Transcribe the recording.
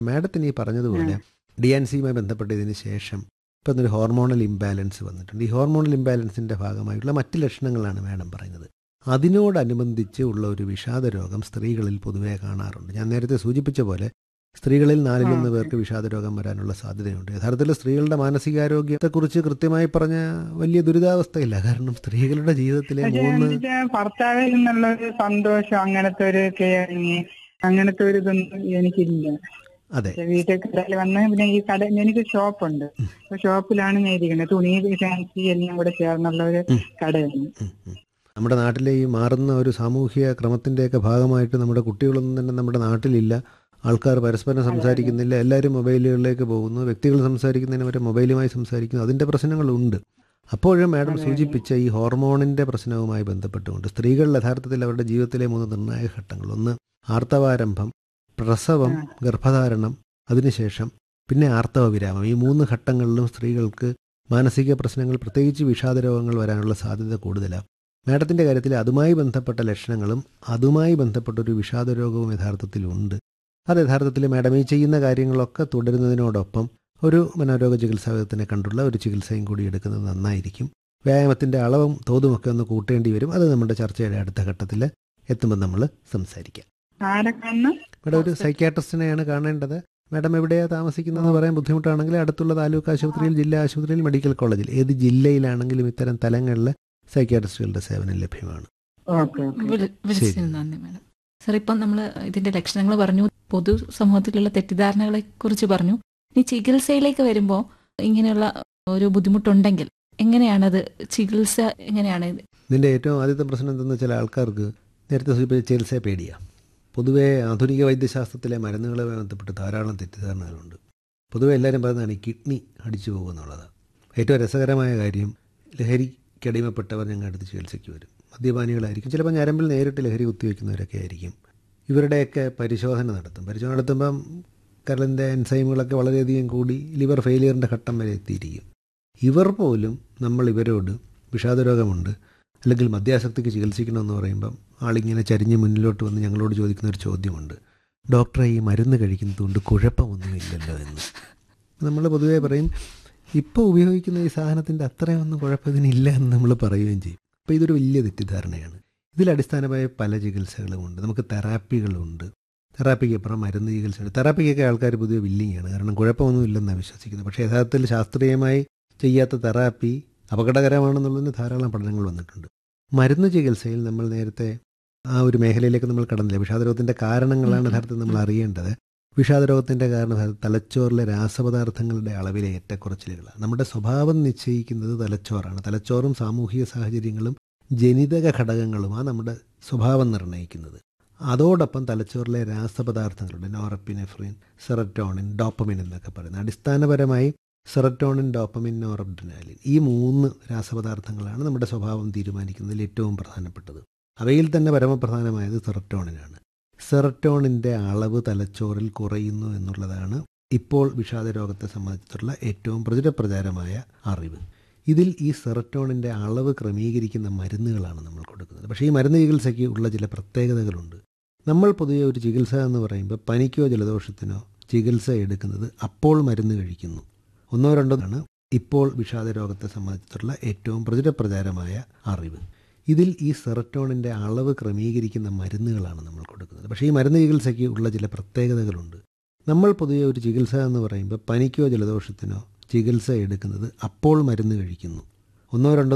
മാഡത്തിന് ഈ പറഞ്ഞതുപോലെ ഡി എൻ സിയുമായി ബന്ധപ്പെട്ടതിന് ശേഷം ഇപ്പം ഒരു ഹോർമോണൽ ഇംബാലൻസ് വന്നിട്ടുണ്ട് ഈ ഹോർമോണൽ ഇംബാലൻസിൻ്റെ ഭാഗമായിട്ടുള്ള മറ്റ് ലക്ഷണങ്ങളാണ് മാഡം പറയുന്നത് അതിനോടനുബന്ധിച്ച് ഉള്ള ഒരു വിഷാദ രോഗം സ്ത്രീകളിൽ പൊതുവേ കാണാറുണ്ട് ഞാൻ നേരത്തെ സൂചിപ്പിച്ച പോലെ സ്ത്രീകളിൽ നാലിലൊന്ന് പേർക്ക് വിഷാദ രോഗം വരാനുള്ള സാധ്യതയുണ്ട് യഥാർത്ഥത്തിൽ സ്ത്രീകളുടെ മാനസികാരോഗ്യത്തെക്കുറിച്ച് കൃത്യമായി പറഞ്ഞ വലിയ ദുരിതാവസ്ഥയില്ല കാരണം സ്ത്രീകളുടെ ജീവിതത്തിലെ പക്ഷേ മൂന്ന് എന്ന് വെച്ചാ ഭർത്താവിൽ നിന്നുള്ള ഒരു സന്തോഷം അങ്ങനത്തെ ഒരു കെയറിങ് അങ്ങനത്തെ ഒരു ഇതൊന്നും എനിക്കില്ല അതെ പക്ഷേ വീട്ടിൽ കടയിൽ വന്ന് പിന്നെ ഈ കട എനിക്ക് ഷോപ്പുണ്ട് അപ്പൊ ഷോപ്പിലാണ് ഞാൻ ഇരിക്കുന്നത് തുണി ഫാൻസി എല്ലാം കൂടെ ചേർന്നുള്ള ഒരു കടയാണ് ഉം, ഉം. നമ്മുടെ നാട്ടിലെ ഈ മാറുന്ന ഒരു സാമൂഹിക ക്രമത്തിൻ്റെയൊക്കെ ഭാഗമായിട്ട് നമ്മുടെ കുട്ടികളൊന്നും തന്നെ നമ്മുടെ നാട്ടിലില്ല ആൾക്കാർ പരസ്പരം സംസാരിക്കുന്നില്ല എല്ലാവരും മൊബൈലുകളിലേക്ക് പോകുന്നു വ്യക്തികൾ സംസാരിക്കുന്നതിന് വരെ മൊബൈലുമായി സംസാരിക്കുന്നു അതിൻ്റെ പ്രശ്നങ്ങളുണ്ട് അപ്പോഴും മാഡം സൂചിപ്പിച്ച ഈ ഹോർമോണിൻ്റെ പ്രശ്നവുമായി ബന്ധപ്പെട്ടുകൊണ്ട് സ്ത്രീകൾ യഥാർത്ഥത്തിൽ അവരുടെ ജീവിതത്തിലെ മൂന്ന് നിർണായക ഘട്ടങ്ങൾ ഒന്ന് ആർത്തവാരംഭം പ്രസവം ഗർഭധാരണം അതിനുശേഷം പിന്നെ ആർത്തവ വിരാമം ഈ മൂന്ന് ഘട്ടങ്ങളിലും സ്ത്രീകൾക്ക് മാനസിക പ്രശ്നങ്ങൾ പ്രത്യേകിച്ച് വിഷാദ രോഗങ്ങൾ വരാനുള്ള സാധ്യത കൂടുതലാണ് മാഡത്തിൻ്റെ കാര്യത്തിൽ അതുമായി ബന്ധപ്പെട്ട ലക്ഷണങ്ങളും അതുമായി ബന്ധപ്പെട്ട ഒരു വിഷാദ രോഗവും യഥാർത്ഥത്തിലുണ്ട് അത് യഥാർത്ഥത്തിൽ മാഡം ഈ ചെയ്യുന്ന കാര്യങ്ങളൊക്കെ തുടരുന്നതിനോടൊപ്പം ഒരു മനോരോഗ ചികിത്സാവിധത്തിനെ കണ്ടുള്ള ഒരു ചികിത്സയും കൂടി എടുക്കുന്നത് നന്നായിരിക്കും വ്യായാമത്തിൻ്റെ അളവും തോതുമൊക്കെ ഒന്ന് കൂട്ടേണ്ടി വരും അത് നമ്മുടെ ചർച്ചയുടെ അടുത്ത ഘട്ടത്തിൽ എത്തുമ്പോൾ നമ്മൾ സംസാരിക്കാം ആരെ കാണണം മാഡം ഒരു സൈക്യാട്രിസ്റ്റിനെയാണ് കാണേണ്ടത് മാഡം എവിടെയാണ് താമസിക്കുന്നതെന്ന് പറയാൻ ബുദ്ധിമുട്ടാണെങ്കിൽ അടുത്തുള്ള താലൂക്ക് ആശുപത്രിയിൽ ജില്ലാ ആശുപത്രിയിൽ മെഡിക്കൽ കോളേജിൽ ഏത് ജില്ലയിലാണെങ്കിലും ഇത്തരം തലങ്ങളിൽ സൈക്യാട്രിസ്റ്റുകളുടെ സേവനം ലഭ്യമാണ് ഓക്കെ ഓക്കെ വിളി- വിളിച്ചതിന് നന്ദി മാഡം സാർ ഇപ്പം നമ്മൾ ഇതിന്റെ ലക്ഷണങ്ങൾ പറഞ്ഞു പൊതു സമൂഹത്തിലുള്ള തെറ്റിദ്ധാരണകളെ കുറിച്ച് പറഞ്ഞു ഇനി ചികിത്സയിലേക്ക് വരുമ്പോൾ ഇങ്ങനെയുള്ള ഒരു ബുദ്ധിമുട്ടുണ്ടെങ്കിൽ എങ്ങനെയാണത് ചികിത്സ എങ്ങനെയാണ് ഇത്? ഇതിൻ്റെ ഏറ്റവും ആദ്യത്തെ പ്രശ്നം എന്തെന്ന് വെച്ചാൽ ആൾക്കാർക്ക് നേരത്തെ സൂചിപ്പിച്ച ചികിത്സയെ പേടിയാണ് പൊതുവേ ആധുനിക വൈദ്യശാസ്ത്രത്തിലെ മരുന്നുകളുമായി ബന്ധപ്പെട്ട് ധാരാളം തെറ്റിദ്ധാരണകളുണ്ട് പൊതുവെ എല്ലാവരും പറയുന്നതാണ് ഈ കിഡ്നി അടിച്ചു പോകുമെന്നുള്ളത് ഏറ്റവും രസകരമായ കാര്യം ലഹരിക്കടിമപ്പെട്ടവർ ഞങ്ങളുടെ അടുത്ത് ചികിത്സയ്ക്ക് വരും മദ്യപാനികളായിരിക്കും ചിലപ്പോൾ ഞരമ്പിൽ നേരിട്ട് ലഹരി കുത്തിവെക്കുന്നവരൊക്കെ ആയിരിക്കും ഇവരുടെയൊക്കെ പരിശോധന നടത്തും പരിശോധന നടത്തുമ്പം കരളിൻ്റെ എൻസൈമുകളൊക്കെ വളരെയധികം കൂടി ലിവർ ഫെയിലിയറിൻ്റെ ഘട്ടം വരെ എത്തിയിരിക്കും ഇവർ പോലും നമ്മൾ ഇവരോട് വിഷാദരോഗമുണ്ട് അല്ലെങ്കിൽ മദ്യാസക്തിക്ക് ചികിത്സിക്കണമെന്ന് പറയുമ്പം ആളിങ്ങനെ ചരിഞ്ഞ് മുന്നിലോട്ട് വന്ന് ഞങ്ങളോട് ചോദിക്കുന്ന ഒരു ചോദ്യമുണ്ട് ഡോക്ടറെ ഈ മരുന്ന് കഴിക്കുന്നതുകൊണ്ട് കുഴപ്പമൊന്നുമില്ലല്ലോ എന്ന് നമ്മൾ പൊതുവേ പറയും ഇപ്പോൾ ഉപയോഗിക്കുന്ന ഈ സാധനത്തിൻ്റെ അത്രയൊന്നും കുഴപ്പത്തിനില്ല എന്ന് നമ്മൾ പറയുകയും ചെയ്യും അപ്പോൾ ഇതൊരു വലിയ തെറ്റിദ്ധാരണയാണ് ഇതിൽ അടിസ്ഥാനമായ പല ചികിത്സകളുമുണ്ട് നമുക്ക് തെറാപ്പികളുണ്ട് തെറാപ്പിക്ക് അപ്പുറം മരുന്ന് ചികിത്സയുണ്ട് തെറാപ്പിക്കൊക്കെ ആൾക്കാർ പൊതുവെ വില്ലിങ്ങാണ് കാരണം കുഴപ്പമൊന്നും ഇല്ലെന്നാണ് വിശ്വസിക്കുന്നത് പക്ഷേ യഥാർത്ഥത്തിൽ ശാസ്ത്രീയമായി ചെയ്യാത്ത തെറാപ്പി അപകടകരമാണെന്നുള്ളതിന് ധാരാളം പഠനങ്ങൾ വന്നിട്ടുണ്ട് മരുന്ന് ചികിത്സയിൽ നമ്മൾ നേരത്തെ ആ ഒരു മേഖലയിലേക്ക് നമ്മൾ കടന്നില്ല വിഷാദരോഗത്തിൻ്റെ കാരണങ്ങളാണ് ഉം. യഥാർത്ഥത്തിൽ നമ്മൾ അറിയേണ്ടത് വിഷാദരോഗത്തിൻ്റെ കാരണം തലച്ചോറിലെ രാസപദാർത്ഥങ്ങളുടെ അളവിലെ ഏറ്റക്കുറച്ചിലുകളാണ് നമ്മുടെ സ്വഭാവം നിശ്ചയിക്കുന്നത് തലച്ചോറാണ് തലച്ചോറും സാമൂഹിക സാഹചര്യങ്ങളും ജനിതക ഘടകങ്ങളുമാണ് നമ്മുടെ സ്വഭാവം നിർണ്ണയിക്കുന്നത് അതോടൊപ്പം തലച്ചോറിലെ രാസപദാർത്ഥങ്ങളുടെ നോറപ്പിനെഫ്രിൻ സെററ്റോണിൻ ഡോപ്പമിൻ എന്നൊക്കെ പറയുന്നത് അടിസ്ഥാനപരമായി സെററ്റോണിൻ ഡോപ്പമിൻ നോറബ്ഡിനാലിൻ ഈ മൂന്ന് രാസപദാർത്ഥങ്ങളാണ് നമ്മുടെ സ്വഭാവം തീരുമാനിക്കുന്നതിൽ ഏറ്റവും പ്രധാനപ്പെട്ടത് അവയിൽ തന്നെ പരമപ്രധാനമായത് സെററ്റോണിനാണ് സെററ്റോണിൻ്റെ അളവ് തലച്ചോറിൽ കുറയുന്നു എന്നുള്ളതാണ് ഇപ്പോൾ വിഷാദ രോഗത്തെ സംബന്ധിച്ചിട്ടുള്ള ഏറ്റവും പ്രചുരപ്രചാരമായ അറിവ് ഇതിൽ ഈ സെററ്റോണിൻ്റെ അളവ് ക്രമീകരിക്കുന്ന മരുന്നുകളാണ് നമ്മൾ കൊടുക്കുന്നത് പക്ഷേ ഈ മരുന്ന് ചികിത്സയ്ക്ക് ഉള്ള ചില പ്രത്യേകതകളുണ്ട് നമ്മൾ പൊതുവെ ഒരു ചികിത്സ എന്ന് പറയുമ്പോൾ പനിക്കോ ജലദോഷത്തിനോ ചികിത്സ എടുക്കുന്നത് അപ്പോൾ മരുന്ന് കഴിക്കുന്നു ഒന്നോ രണ്ടോ ആണ് ഇപ്പോൾ വിഷാദ രോഗത്തെ സംബന്ധിച്ചിട്ടുള്ള ഏറ്റവും പ്രചുരപ്രചാരമായ അറിവ് ഇതിൽ ഈ സെററ്റോണിൻ്റെ അളവ് ക്രമീകരിക്കുന്ന മരുന്നുകളാണ് നമ്മൾ കൊടുക്കുന്നത് പക്ഷേ ഈ മരുന്ന് ചികിത്സയ്ക്ക് ഉള്ള ചില പ്രത്യേകതകളുണ്ട് നമ്മൾ പൊതുവെ ഒരു ചികിത്സ എന്ന് പറയുമ്പോൾ പനിക്കോ ജലദോഷത്തിനോ ചികിത്സ എടുക്കുന്നത് അപ്പോൾ മരുന്ന് കഴിക്കുന്നു ഒന്നോ രണ്ടോ